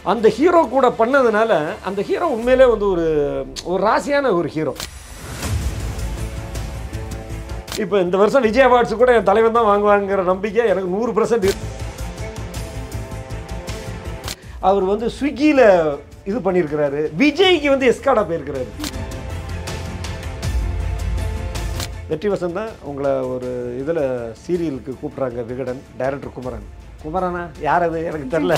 அந்த ஹீரோ கூட பண்ணதுனால அந்த ஹீரோ உண்மையிலே வந்து ஒரு ஒரு ராசியான ஒரு ஹீரோ இப்போ இந்த வருஷம் விஜய் அவார்ட்ஸ் கூட என் தலைவன் தான் வாங்குவாங்கிற நம்பிக்கை எனக்கு நூறு பர்சன்ட் அவர் வந்து ஸ்விக்கியில் இது பண்ணியிருக்கிறாரு விஜய்க்கு வந்து எஸ்காடா போயிருக்கிறாரு வெற்றி வசந்த் தான் உங்களை ஒரு இதில் சீரியலுக்கு கூப்பிட்றாங்க விகடன் டைரக்டர் குமரன் குமரனா யார் அது எனக்கு தெரில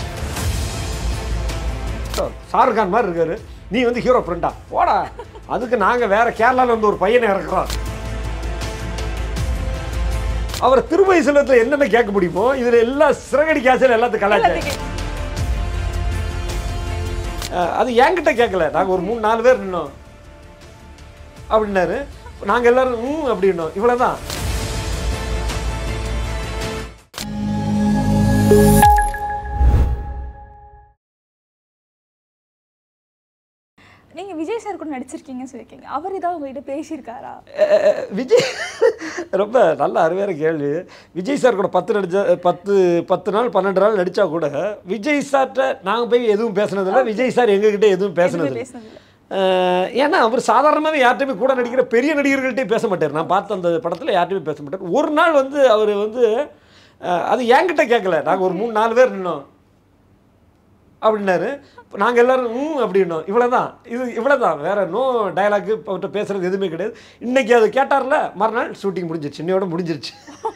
ஷாருக்கான் மாதிரி இருக்காரு நீ வந்து ஹீரோ ஃப்ரெண்டா போடா அதுக்கு நாங்கள் வேற கேரளால இருந்து ஒரு பையனை இறக்குறோம் அவர் திருமதி செல்வத்தில் என்னென்ன கேட்க முடியுமோ இதில் எல்லாம் சிறகடி காய்ச்சல் எல்லாத்துக்கும் கலாச்சாரம் அஹ் அது என்கிட்ட கேட்கல நாங்கள் ஒரு மூணு நாலு பேர் நின்னோம் அப்படின்னாரு நாங்கள் எல்லாரும் ம் அப்படின்னோம் இவ்வளோதான் நீங்க விஜய் சார் கூட நடிச்சிருக்கீங்கன்னு சொல்லியிருக்கீங்க அவர் ஏதாவது உங்ககிட்ட பேசியிருக்காரா அஹ் விஜய் ரொம்ப நல்ல அருமையான கேள்வி விஜய் சார் கூட பத்து நடிச்ச பத்து பத்து நாள் பன்னெண்டு நாள் நடித்தா கூட விஜய் சார்கிட்ட நாங்கள் போய் எதுவும் பேசுனதில்ல விஜய் சார் எங்ககிட்ட எதுவும் பேசுனதில்லை பேசுனதில்ல அஹ் ஏன்னா அவர் சாதாரணமாகவே யார்கிட்டயுமே கூட நடிக்கிற பெரிய நடிகர்கள்ட்டையும் பேச மாட்டார் நான் பார்த்த அந்த படத்தில் யார்கிட்டயுமே பேச மாட்டார் ஒரு நாள் வந்து அவர் வந்து அஹ் அது என்கிட்ட கேட்கல நாங்கள் ஒரு மூணு நாலு பேர் நின்னோம் அப்படின்னாரு நாங்கள் எல்லாரும் ம் அப்படின்னோம் இவ்வளோதான் இது இவ்வளோதான் வேற நோ டயலாக் அவர்கிட்ட பேசுறது எதுவுமே கிடையாது இன்னைக்கு அது கேட்டார்ல மறுநாள் ஷூட்டிங் முடிஞ்சிருச்சு இன்னையோட முடிஞ்சிருச்சு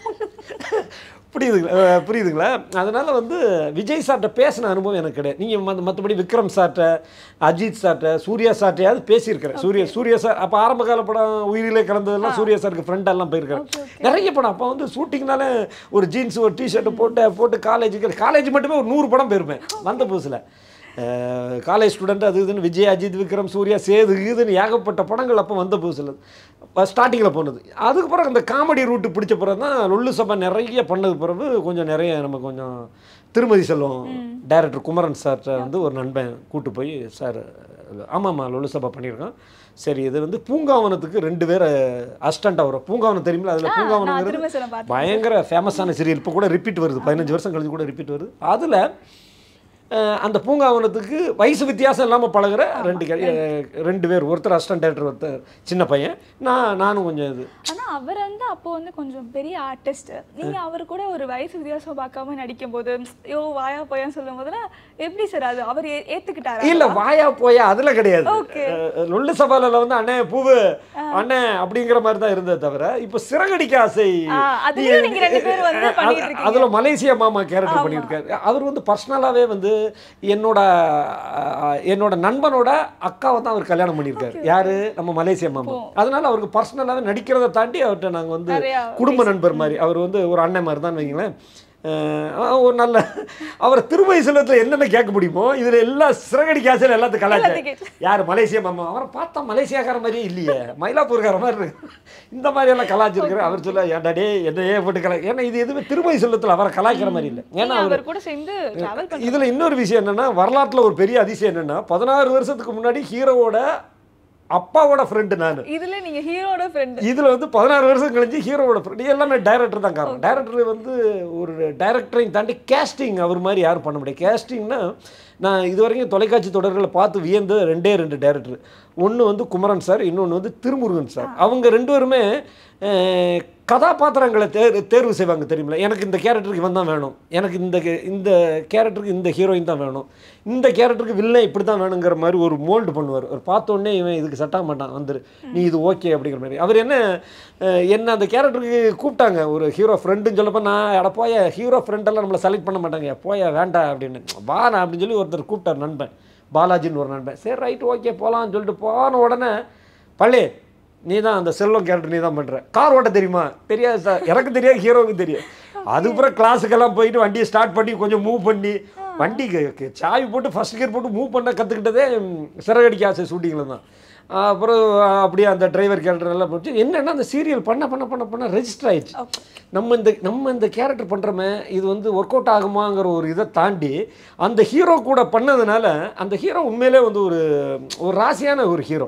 புரியுதுங்களா அஹ் புரியுதுங்களா அதனால் வந்து விஜய் சார்கிட்ட பேசின அனுபவம் எனக்கு கிடையாது நீங்கள் மற்ற மற்றபடி விக்ரம் சார்கிட்ட அஜித் சார்கிட்ட சூர்யா சார்ட்டையாவது பேசியிருக்கிறேன் சூர்யா சூர்யா சார் அப்போ ஆரம்ப கால படம் உயிரிலே கலந்ததெல்லாம் சூர்யா சாருக்கு ஃப்ரெண்டெல்லாம் போயிருக்கிறேன் நிறைய படம் அப்போ வந்து ஷூட்டிங்னால ஒரு ஜீன்ஸ் ஒரு டிஷர்ட் போட்டு போட்டு காலேஜுக்கு காலேஜ் மட்டுமே ஒரு நூறு படம் போயிருப்பேன் வந்த புதுசில் காலேஜ் ஸ்டூடெண்ட் அது இதுன்னு விஜய் அஜித் விக்ரம் சூர்யா சேது இதுன்னு ஏகப்பட்ட படங்கள் அப்போ வந்த புதுசில் ஸ்டார்டிங்கில் போனது அதுக்கு பிறகு அந்த காமெடி ரூட்டு பிடிச்ச பிறகு தான் லொல்லு சபா நிறைய பண்ணது பிறகு கொஞ்சம் நிறைய நம்ம கொஞ்சம் திருமதி செல்வம் டைரக்டர் குமரன் சார்கிட்ட வந்து ஒரு நண்பன் கூட்டு போய் சார் ஆமாம்மா லொல்லு சபா பண்ணியிருக்கோம் சரி இது வந்து பூங்காவனத்துக்கு ரெண்டு பேர் அசிஸ்டண்ட்டாக வரும் பூங்காவனம் தெரியுமில்ல அதில் நான் பூங்காவனங்கிறது திரும்ப சொல்ல பார்த்தேன் பயங்கர ஃபேமஸான சீரியல் இப்போ கூட ரிப்பீட் வருது பதினஞ்சு வருஷம் கழிச்சு கூட ரிப்பீட் வருது அதில் அந்த பூங்காவனத்துக்கு வயசு வித்தியாசம் இல்லாமல் பழகுற ரெண்டு கே- அஹ் ரெண்டு பேர் ஒருத்தர் அசிஸ்டன்ட் டேரக்டர் ஒருத்தர் சின்ன பையன் நான் நானும் கொஞ்சம் இது ஆனா அவர் வந்து அப்போ வந்து கொஞ்சம் பெரிய ஆர்டிஸ்ட் நீங்க அவர் கூட ஒரு வயசு வித்தியாசம் பார்க்காம நடிக்கும் போது யோ வாயா போயான்னு சொல்லும் போதுலாம் எப்படி சார் அது அவர் ஏ- ஏத்துக்கிட்டாரா இல்ல வாயா போயா அதுல கிடையாது Okay. அஹ் லொல்லு சபாலில் வந்து அண்ணே பூவு அண்ணே அப்படிங்கிற மாதிரி தான் இருந்ததே தவிர இப்போ சிறகடிக்க ஆசை ஆ, அதுலயும் நீங்க ரெண்டு பேரும் வந்து அஹ் பண்ணிட்டு அது- இருக்கீங்க. அதுல மலேசியா மாமா கேரக்டர் பண்ணியிருக்காரு அவர் வந்து பர்சனலாவே வந்து என்னோட அஹ், என்னோட நண்பனோட அக்காவை தான் அவர் கல்யாணம் பண்ணியிருக்காரு யாரு நம்ம மலேசியா மாமா அதனால அவருக்கு பர்சனலாவே நடிக்கிறதை தாண்டி அவர்கிட்ட நாங்க வந்து நிறையா குடும்ப நண்பர் மாதிரி அவர் வந்து ஒரு அண்ணன் மாதிரி தான் வைங்களேன் அஹ் ஒரு நல்ல அவர் திருமதி செல்வத்தில் என்னென்ன கேட்க முடியுமோ இதில் எல்லாம் சிறகடி காய்ச்சல் எல்லாத்துக்கும் கலாச்சாரம் எல்லாத்துக்கும். யார் மலேசியா மாமா அவரை பார்த்தா மலேசியாக்கார மாதிரியே இல்லையே மயிலாப்பூர்கார மாதிரி இருக்கு இந்த மாதிரி எல்லாம் கலாச்சிருக்கிற அவர் சொல்ல ஏன்டா டே என்னையே போட்டு கலா ஏன்னா இது எதுவுமே திருமதி செல்வத்தில் அவரை கலாய்க்கிற மாதிரி இல்லை ஏன்னா நீங்க அவர் அவர் கூட சேர்ந்து டிராவல் பண்ண இதில் இன்னொரு விஷயம் என்னன்னா வரலாற்றில் ஒரு பெரிய அதிசயம் என்னன்னா பதினாறு வருஷத்துக்கு முன்னாடி ஹீரோவோட அப்பாவோட ஃப்ரெண்டு நான் இதுல நீங்க ஹீரோட ஃப்ரெண்ட் இதில் வந்து பதினாறு வருஷம் கழிஞ்சு ஹீரோவோட ஃப்ரெண்ட் எல்லாமே டைரக்டர் தான் காரணம் டைரக்டர் வந்து ஒரு டைரக்டரையும் தாண்டி கேஸ்டிங் அவர் மாதிரி யாரும் பண்ண முடியாது கேஸ்டிங்னா நான் இது வரைக்கும் தொலைக்காட்சி தொடர்களை பார்த்து வியந்த ரெண்டே ரெண்டு டைரக்டர் ஒன்று வந்து குமரன் சார் இன்னொன்று வந்து திருமுருகன் சார் அவங்க ரெண்டு பேருமே அஹ், கதாபாத்திரங்களை தேர் தேர்வு செய்வாங்க தெரியுமில்ல எனக்கு இந்த கேரக்டருக்கு இவன் தான் வேணும் எனக்கு இந்த கே- இந்த கேரக்டருக்கு இந்த ஹீரோயின் தான் வேணும் இந்த கேரக்டருக்கு வில்லன் இப்படி தான் வேணுங்கிற மாதிரி ஒரு மோல்டு பண்ணுவார் ஒரு பார்த்த உடனே இவன் இதுக்கு செட் ஆக மாட்டான் வந்துரு நீ இது ஓகே அப்படிங்கிற மாதிரி அவர் என்ன அஹ், என்ன அந்த கேரக்டருக்கு கூப்பிட்டாங்க ஒரு ஹீரோ ஃப்ரெண்டுன்னு சொல்லப்போ நான் எட போய ஹீரோ ஃப்ரெண்டெல்லாம் நம்மளை செலக்ட் பண்ண மாட்டாங்க போய வேண்டாம் அப்படின்னு வாண்ணா அப்படின்னு சொல்லி ஒருத்தர் கூப்பிட்டார் நண்பன் பாலாஜின்னு ஒரு நண்பன் சரி ரைட் ஓகே போகலான்னு சொல்லிட்டு போன உடனே பள்ளி நீ தான் அந்த செல்வம் கேரக்டர் நீ தான் பண்ணுற கார் ஓட்ட தெரியுமா தெரியாது சார் எனக்கு தெரியாது ஹீரோவுக்கு தெரியும் அதுக்கப்புறம் கிளாஸுக்கெல்லாம் போயிட்டு வண்டியை ஸ்டார்ட் பண்ணி கொஞ்சம் மூவ் பண்ணி வண்டி க- க- சாவி போட்டு ஃபர்ஸ்ட் கியர் போட்டு மூவ் பண்ண கற்றுக்கிட்டதே சிறகடிக்க ஆசை ஷூட்டிங்கில் தான் அப்புறம் அப்படியே அந்த டிரைவர் கேரக்டர் எல்லாம் போச்சு என்னன்னா அந்த சீரியல் பண்ண பண்ண பண்ண பண்ண ரெஜிஸ்டர் ஆயிடுச்சு நம்ம இந்த நம்ம இந்த கேரக்டர் பண்ணுறோமே இது வந்து ஒர்க் அவுட் ஆகுமாங்கிற ஒரு இதை தாண்டி அந்த ஹீரோ கூட பண்ணதுனால அந்த ஹீரோ உண்மையிலே வந்து ஒரு ஒரு ராசியான ஒரு ஹீரோ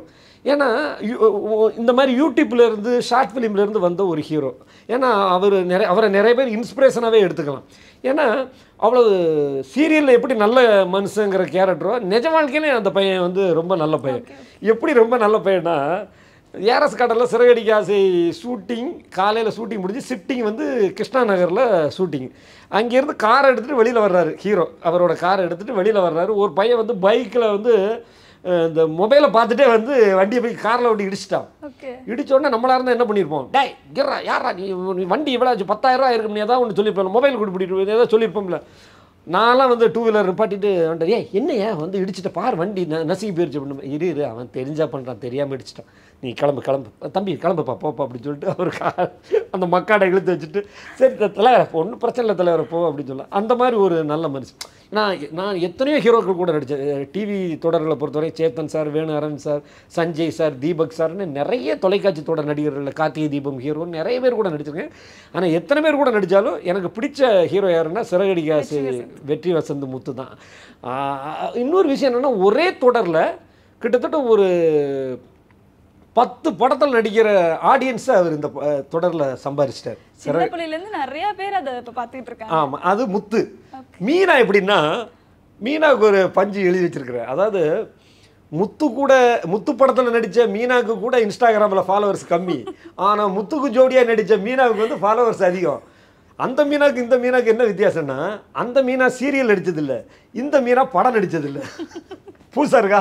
ஏன்னா யூ- ஓ- இந்த மாதிரி யூடியூப்ல இருந்து ஷார்ட் ஃபிலிம்ல இருந்து வந்த ஒரு ஹீரோ ஏன்னா அவர் நிறைய அவரை நிறைய பேர் இன்ஸ்பிரேஷனாகவே எடுத்துக்கலாம் ஏன்னா அவ்வளவு சீரியலில் எப்படி நல்ல மனுஷங்கிற கேரக்டரோ நிஜ வாழ்க்கையிலையும் அந்த பையன் வந்து ரொம்ப நல்ல பையன் எப்படி ரொம்ப நல்ல பையனா ஏரஸ் கடலில் சிறகடிக்க ஆசை ஷூட்டிங் காலையில் ஷூட்டிங் முடிஞ்சு ஷிஃப்டிங் வந்து கிருஷ்ணா நகரில் ஷூட்டிங் அங்கேருந்து காரை எடுத்துகிட்டு வெளியில் வர்றாரு ஹீரோ அவரோட காரை எடுத்துகிட்டு வெளியில் வர்றாரு ஒரு பையன் வந்து பைக்கில் வந்து அஹ், இந்த மொபைலை பார்த்துட்டே வந்து வண்டியை போய் காரில் விட்டு இடிச்சிட்டான் ஓகே இடிச்ச உடனே நம்மளா இருந்தால் என்ன பண்ணியிருப்போம் டேய் கிர்ரா யாரா நீ நீ வண்டி எவ்வளோ ஆச்சு பத்தாயிரம் ரூபா இருக்கும் நீ ஏதாவது ஒன்று சொல்லியிருப்போம் மொபைல் கொடுப்பிட்டு ஏதாவது சொல்லியிருப்போம்ல நான்லாம் வந்து டூ வீலர் நிப்பாட்டிட்டு வந்துட்டு ஏய் என்னையா வந்து இடிச்சிட்ட பார் வண்டி ந நசுங்கி போயிருச்சு அப்படின்னு இரு இரு அவன் தெரிஞ்சா பண்ணுறான் தெரியாமல் இடிச்சிட்டான் நீ கிளம்பு கிளம்பு தம்பி கிளம்புப்பா போப்பா அப்படின்னு சொல்லிட்டு அவர் கா- அந்த மக்காடை இழுத்து வச்சுட்டு சரி த- தலைவரை ஒன்றும் பிரச்சனை இல்லை தலைவரை போ அப்படின்னு சொல்ல அந்த மாதிரி ஒரு நல்ல மனுஷன் நான் நான் எத்தனையோ ஹீரோக்கள் கூட நடித்தேன் டிவி தொடர்களை பொறுத்தவரை Chetan sir Venuharan sir Sanjay sir Deepak சார்னு நிறைய தொலைக்காட்சி தொடர் நடிகர்கள் கார்த்திகை தீபம் ஹீரோ நிறைய பேர் கூட நடிச்சிருக்கேன் ஆனால் எத்தனை பேர் கூட நடித்தாலும் எனக்கு பிடிச்ச ஹீரோ யாருன்னா சிறகடிகாசு வெற்றி வசந்த் முத்து தான் ஆஹ் இன்னொரு விஷயம் என்னென்னா ஒரே தொடரில் கிட்டத்தட்ட ஒரு பத்து படத்தில் நடிக்கிற ஆடியன்ஸை அவர் இந்த தொடரில் சம்பாரிச்சிட்டார் சின்ன பிள்ளையில இருந்து நிறைய பேர் அதை இப்ப பாத்துக்கிட்டு இருக்காங்க ஆமாம் அது முத்து மீனா எப்படின்னா மீனாவுக்கு ஒரு பஞ்சு எழுதி வச்சிருக்கிறேன் அதாவது முத்து கூட முத்து படத்தில் நடித்த மீனாவுக்கு கூட இன்ஸ்டாகிராமில் ஃபாலோவர்ஸ் கம்மி ஆனால் முத்துக்கு ஜோடியாக நடித்த மீனாவுக்கு வந்து ஃபாலோவர்ஸ் அதிகம் அந்த மீனாவுக்கு இந்த மீனாவுக்கு என்ன வித்தியாசம்னா அந்த மீனா சீரியல் நடிச்சதில்ல இந்த மீனா படம் நடிச்சதில்ல புதுசாக இருக்கா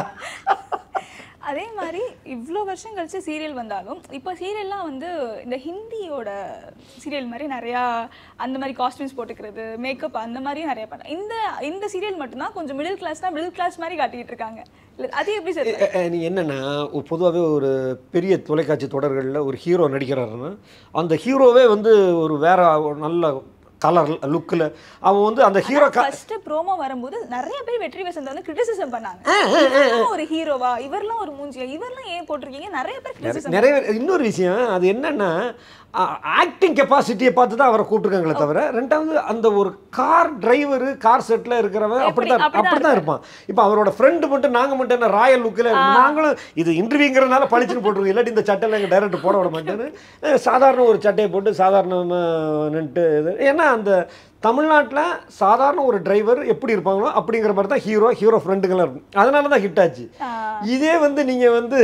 அதே மாதிரி இவ்வளோ வருஷம் கழிச்சு சீரியல் வந்தாலும் இப்போ சீரியல்லாம் வந்து இந்த ஹிந்தியோட சீரியல் மாதிரி நிறையா அந்த மாதிரி காஸ்டியூம்ஸ் போட்டுக்கிறது மேக்கப் அந்த மாதிரியும் நிறைய பண்ண இந்த இந்த சீரியல் மட்டும்தான் கொஞ்சம் மிடில் கிளாஸ்னா மிடில் கிளாஸ் மாதிரி காட்டிக்கிட்டு இருக்காங்க இல்ல, அது எப்படி சார் எ- எ- நீ என்னென்னா பொதுவாகவே ஒரு பெரிய தொலைக்காட்சி தொடர்களில் ஒரு ஹீரோ நடிக்கிறாருன்னா அந்த ஹீரோவே வந்து ஒரு வேற ஒரு நல்ல கலர் லுக்கில் அவன் வந்து அந்த ஹீரோ க ஃபர்ஸ்ட் ப்ரோமோ வரும்போது நிறைய பேர் வெற்றி வசந்த் வந்து கிரிட்டிசிசம் பண்ணாங்க இவர்லாம் ஒரு ஹீரோவா இவர்லாம் ஒரு மூஞ்சியா இவர்லாம் ஏன் போட்டிருக்கீங்க நிறைய பேர் கிரிட்டிசிசம் நிறைய பேர் இன்னொரு விஷயம் அது என்னன்னா ஆக்டிங் கெப்பாசிட்டியை பார்த்து தான் அவரை கூப்பிட்டுருக்காங்களே தவிர ரெண்டாவது அந்த ஒரு கார் டிரைவரு கார் செட்டில் இருக்கிறவன் அப்படி தான் அப்படிதான் அப்படி தான் இருப்பான் இப்போ அவரோட ஃப்ரெண்டு மட்டும் நாங்கள் மட்டும் என்ன ராயல் லுக்கில் நாங்களும் இது இன்டர்வியூங்கிறனால பளிச்சுன்னு போட்டுருக்கோம் இல்லாட்டி இந்த சட்டையில் எங்கள் டைரக்டர் போட விட மாட்டேன்னு அஹ் சாதாரண ஒரு சட்டையை போட்டு சாதாரணமாக நின்றுட்டு இது ஏன்னா அந்த தமிழ்நாட்டில் சாதாரண ஒரு டிரைவர் எப்படி இருப்பாங்களோ அப்படிங்கிற மாதிரி தான் ஹீரோ ஹீரோ ஃப்ரெண்டுங்களாம் இருக்கும் அதனால தான் ஹிட் ஆச்சு இதே வந்து நீங்கள் வந்து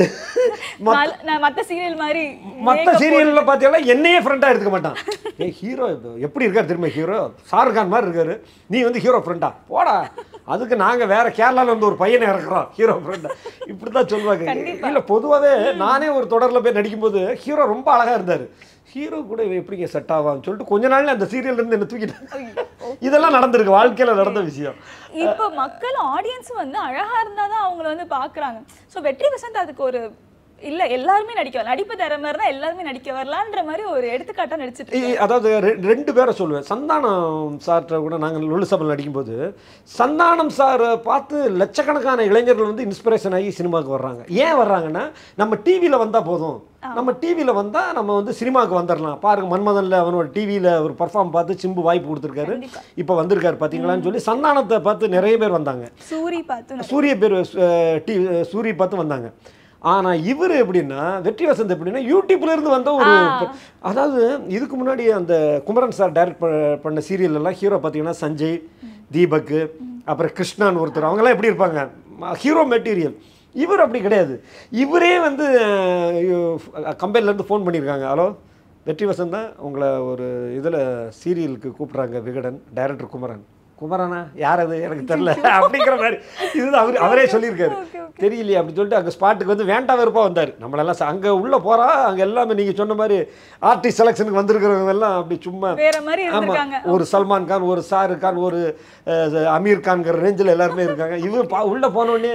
நான் மத்த சீரியல் மாதிரி மற்ற makeup சீரியலில் பார்த்தீங்கன்னா என்னையே ஃப்ரெண்டாக எடுத்துக்க மாட்டான் ஏ ஹீரோ எப்படி இருக்கார் திரும்ப ஹீரோ ஷாருக் கான் மாதிரி இருக்காரு நீ வந்து ஹீரோ ஃப்ரெண்டா போடா அதுக்கு நாங்கள் வேற கேரளால இருந்து ஒரு பையனை இறக்குறோம் ஹீரோ ஃப்ரெண்டா இப்படி தான் சொல்லுவாங்க இல்லை பொதுவாகவே நானே ஒரு தொடரில் போய் நடிக்கும்போது ஹீரோ ரொம்ப அழகாக இருந்தார் ஹீரோ கூட இவன் எப்படிங்க செட் ஆவான்னு சொல்லிட்டு கொஞ்ச நாள்ல அந்த சீரியல்ல இருந்து என்ன தூக்கிட்டாங்க இதெல்லாம் நடந்திருக்கு வாழ்க்கையில நடந்த விஷயம் இப்போ மக்கள் ஆடியன்ஸ் வந்து அழகா இருந்தாதான் அவங்கள வந்து பாக்குறாங்க சோ வெற்றி வசந்த் அதுக்கு ஒரு இல்ல எல்லாருமே நடிக்க வரலாம் நடிப்பு திறமை இருந்தா எல்லாருமே நடிக்க வரலான்ற மாதிரி ஒரு எடுத்துக்காட்டா நடிச்சிட்டு இ- அதாவது ரெ- ரெண்டு பேரை சொல்லுவேன் சந்தானம் சார்கிட்ட கூட நாங்கள் லொல்லு சபையில் நடிக்கும்போது சந்தானம் சாரை பார்த்து லட்சக்கணக்கான இளைஞர்கள் வந்து இன்ஸ்பிரேஷன் ஆகி சினிமாவுக்கு வர்றாங்க ஏன் வர்றாங்கன்னா நம்ம டிவியில் வந்தால் போதும் நம்ம டிவியில் வந்தால் நம்ம வந்து சினிமாவுக்கு வந்துடலாம் பாருங்க மன்மதனில் அவனோட டிவியில் ஒரு பர்ஃபார்ம் பார்த்து சிம்பு வாய்ப்பு கொடுத்துருக்காரு கண்டிப்பா. இப்போ வந்திருக்காரு பார்த்தீங்களான்னு சொல்லி சந்தானத்தை பார்த்து நிறைய பேர் வந்தாங்க சூரி பார்த்து நான் சூரிய பேர் டி சூரிய பார்த்து வந்தாங்க ஆனா இவர் எப்படின்னா வெற்றி வசந்த் எப்படின்னா யூடியூப்ல இருந்து வந்த ஒரு அதாவது இதுக்கு முன்னாடி அந்த குமரன் சார் டைரக்ட் பண்ண சீரியல் எல்லாம் ஹீரோ பார்த்தீங்கன்னா சஞ்சய் தீபக் அப்புறம் கிருஷ்ணான்னு ஒருத்தர் அவங்கெல்லாம் எப்படி இருப்பாங்க ஹீரோ மெட்டீரியல் இவர் அப்படி கிடையாது இவரே வந்து கம்பெனிலேருந்து ஃபோன் பண்ணியிருக்காங்க ஹலோ வெற்றி வசந்த் தான் உங்களை ஒரு இதில் சீரியலுக்கு கூப்பிட்றாங்க விகடன் டைரக்டர் குமரன் குமரனா யார் அது எனக்கு தெரில அப்படிங்கிற மாதிரி இதுதான் அவர் அவரே சொல்லியிருக்காரு தெரியலையே அப்படின்னு சொல்லிட்டு அங்கே ஸ்பாட்டுக்கு வந்து வேண்டா வெறுப்பாக வந்தார் நம்மளெல்லாம் அங்கே உள்ளே போகிறா அங்கே எல்லாமே நீங்கள் சொன்ன மாதிரி ஆர்டிஸ்ட் செலெக்ஷனுக்கு வந்திருக்கிறவங்க எல்லாம் அப்படி சும்மா வேற மாதிரி ஆமா இருந்திருக்காங்க ஒரு சல்மான் கான் ஒரு ஷாருக் கான் ஒரு அஹ், அமீர் கான்ங்கிற ரேஞ்சில் எல்லாருமே இருக்காங்க இவர் பா உள்ளே போனோடனே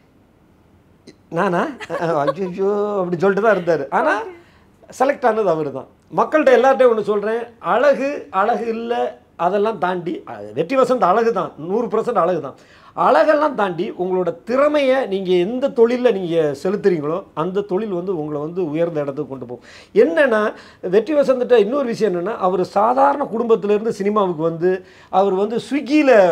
நானா ஐயோ அப்படி சொல்லிட்டு தான் இருந்தார் ஆனால் செலக்ட் ஆனது அவர் தான் மக்கள்கிட்ட எல்லார்ட்டையும் ஒன்று சொல்கிறேன் அழகு அழகு இல்லை அதெல்லாம் தாண்டி அஹ், வெற்றி வசந்த் அழகு தான் நூறு பர்சன்ட் அழகு தான் அழகெல்லாம் தாண்டி உங்களோட திறமையை நீங்கள் எந்த தொழிலில் நீங்கள் செலுத்துறீங்களோ அந்த தொழில் வந்து உங்களை வந்து உயர்ந்த இடத்துக்கு கொண்டு போகும் என்னென்னா வெற்றி வசந்திட்ட இன்னொரு விஷயம் என்னென்னா அவர் சாதாரண குடும்பத்திலேருந்து சினிமாவுக்கு வந்து அவர் வந்து ஸ்விக்கியில்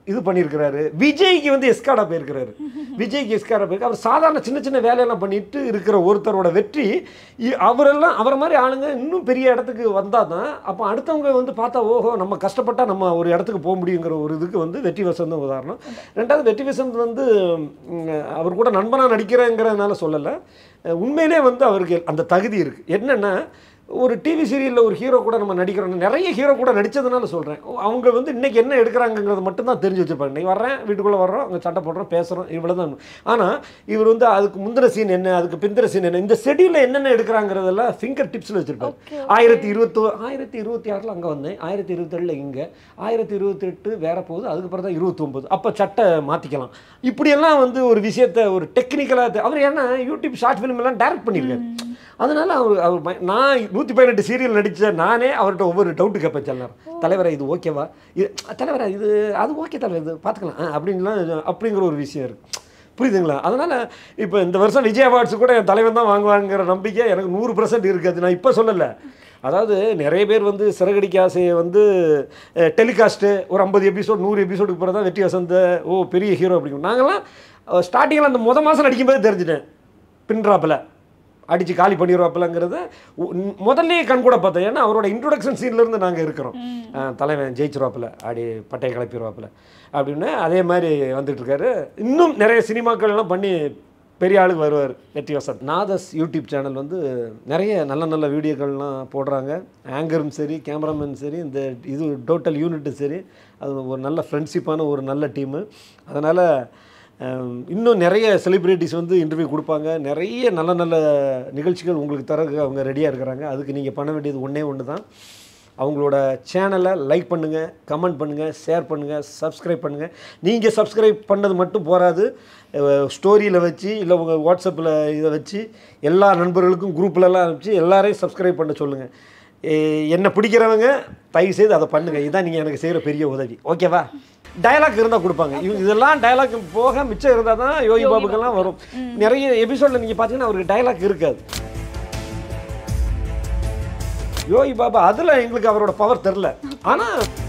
இது பண்ணியிருக்கிறாரு விஜய்க்கு வந்து எஸ்காடா போயிருக்கிறாரு விஜய்க்கு எஸ்காடா போயிருக்கு அவர் சாதாரண சின்ன சின்ன வேலையெல்லாம் பண்ணிட்டு இருக்கிற ஒருத்தரோட வெற்றி இ- அவரெல்லாம் அவரை மாதிரி ஆளுங்க இன்னும் பெரிய இடத்துக்கு வந்தால் தான் அப்போ அடுத்தவங்க வந்து பார்த்தா ஓஹோ நம்ம கஷ்டப்பட்டா நம்ம ஒரு இடத்துக்கு போக முடியுங்கிற ஒரு இதுக்கு வந்து வெற்றி வசந்த் உதாரணம் ரெண்டாவது வெற்றி வசந்த் வந்து ம், அவர் கூட நண்பனாக நடிக்கிறேங்கிறதுனால சொல்லலை அஹ் உண்மையிலே வந்து அவருக்கு அந்த தகுதி இருக்குது என்னென்னா ஒரு டிவி சீரியலில் ஒரு ஹீரோ கூட நம்ம நடிக்கிறோம் நிறைய ஹீரோ கூட நடித்ததுனால சொல்கிறேன் அவங்க வந்து இன்னைக்கு என்ன எடுக்கிறாங்கங்கிறது மட்டும்தான் தெரிஞ்சு வச்சுருப்பாங்க இன்னைக்கு வர்றேன் வீட்டுக்குள்ளே வர்றோம் அங்கே சண்டை போடுறோம் பேசுகிறோம் இவ்வளோ தான் ஆனால் இவர் வந்து அதுக்கு முந்தின சீன் என்ன அதுக்கு பிந்திர சீன் என்ன இந்த ஷெடியூலில் என்னென்ன எடுக்கிறாங்கிறதெல்லாம் ஃபிங்கர் டிப்ஸில் வச்சுருப்பாரு Okay, ஆயிரத்தி இருபத்தோ ஆயிரத்தி இருபத்தி ஆறில் அங்கே வந்தேன் ஆயிரத்தி இருபத்தேழில் இங்கே ஆயிரத்தி இருபத்தெட்டு வேற போகுது அதுக்கப்புறம் தான் இருபத்தொம்போது அப்போ சட்டை மாற்றிக்கலாம் இப்படியெல்லாம் வந்து ஒரு விஷயத்த ஒரு டெக்னிக்கலாக அவர் ஏன்னா யூடியூப் ஷார்ட் ஃபிலிம் எல்லாம் டைரக்ட் பண்ணியிருக்காரு அதனால அவர் அவர் ம- நான் நூற்றி பதினெட்டு சீரியல் நடித்த நானே அவர்கிட்ட ஒவ்வொரு டவுட்டு கேட்பேன் சில நேரம் தலைவரா இது ஓகேவா இது தலைவரா இது அது ஓகே தலைவர் இது பார்த்துக்கலாம் ஆ, அப்படின்லாம் அப்படிங்கிற ஒரு விஷயம் இருக்குது புரியுதுங்களா அதனால் இப்போ இந்த வருஷம் விஜய் அவார்ட்ஸ் கூட என் தலைவன் தான் வாங்குவாங்கிற நம்பிக்கை எனக்கு நூறு பர்சன்ட் இருக்குது நான் இப்போ சொல்லலை அதாவது நிறைய பேர் வந்து சிறகடிக்க ஆசையை வந்து டெலிகாஸ்ட்டு ஒரு ஐம்பது எபிசோட் நூறு எபிசோடுக்கு பிறகு தான் வெற்றி வசந்த ஓ பெரிய ஹீரோ அப்படிங்கும் நாங்களாம் ஸ்டார்டிங்கில் அந்த முத மாதம் நடிக்கும்போது தெரிஞ்சிட்டேன் பின்ட்ராப்பில் அடித்து காலி பண்ணிடுவாப்பிலங்கிறத முதல்லே கண் கூட பார்த்தேன் ஏன்னா அவரோட இன்ட்ரோடக்ஷன் சீன்லேருந்து நாங்கள் இருக்கிறோம் ஆ, தலைவன் ஜெயிச்சிருவாப்பில் ஆடி பட்டையை கிளப்பிடுவாப்பில் அப்படின்னு அதே மாதிரி வந்துட்டு இருக்காரு இன்னும் நிறைய சினிமாக்கள் எல்லாம் பண்ணி பெரிய ஆளுக்கு வருவார் வெற்றி வசந்த் நாதஸ் யூடியூப் சேனல் வந்து நிறைய நல்ல நல்ல வீடியோக்கள்லாம் போடுறாங்க ஆங்கரும் சரி கேமராமேன் சரி இந்த இது டோட்டல் யூனிட்டும் சரி அது ஒரு நல்ல ஃப்ரெண்ட்ஷிப்பான ஒரு நல்ல டீமு அதனால் அஹ் இன்னும் நிறைய செலிப்ரிட்டிஸ் வந்து இன்டர்வியூ கொடுப்பாங்க நிறைய நல்ல நல்ல நிகழ்ச்சிகள் உங்களுக்கு தர அவங்க ரெடியாக இருக்கிறாங்க அதுக்கு நீங்கள் பண்ண வேண்டியது ஒன்றே ஒன்று தான் அவங்களோட சேனலை லைக் பண்ணுங்கள் கமெண்ட் பண்ணுங்கள் ஷேர் பண்ணுங்கள் சப்ஸ்கிரைப் பண்ணுங்கள் நீங்கள் சப்ஸ்கிரைப் பண்ணது மட்டும் போகாது ஸ்டோரியில் வச்சு இல்லை உங்கள் வாட்ஸ்அப்பில் இதை வச்சு எல்லா நண்பர்களுக்கும் குரூப்லலாம் அனுப்பிச்சு எல்லாரையும் சப்ஸ்கிரைப் பண்ண சொல்லுங்கள் என்னை பிடிக்கிறவங்க தயவு செய்து அதை பண்ணுங்கள் இதுதான் நீங்கள் எனக்கு செய்கிற பெரிய உதவி ஓகேவா டயலாக் இருந்தால் கொடுப்பாங்க இவங்க இதெல்லாம் டயலாக் போக மிச்சம் இருந்தால் தான் யோகி பாபுக்கெல்லாம் வரும் நிறைய எபிசோடில் நீங்கள் பார்த்தீங்கன்னா அவருக்கு டயலாக் இருக்காது யோகி பாபா அதில் எங்களுக்கு அவரோட பவர் தெரில ஆனால்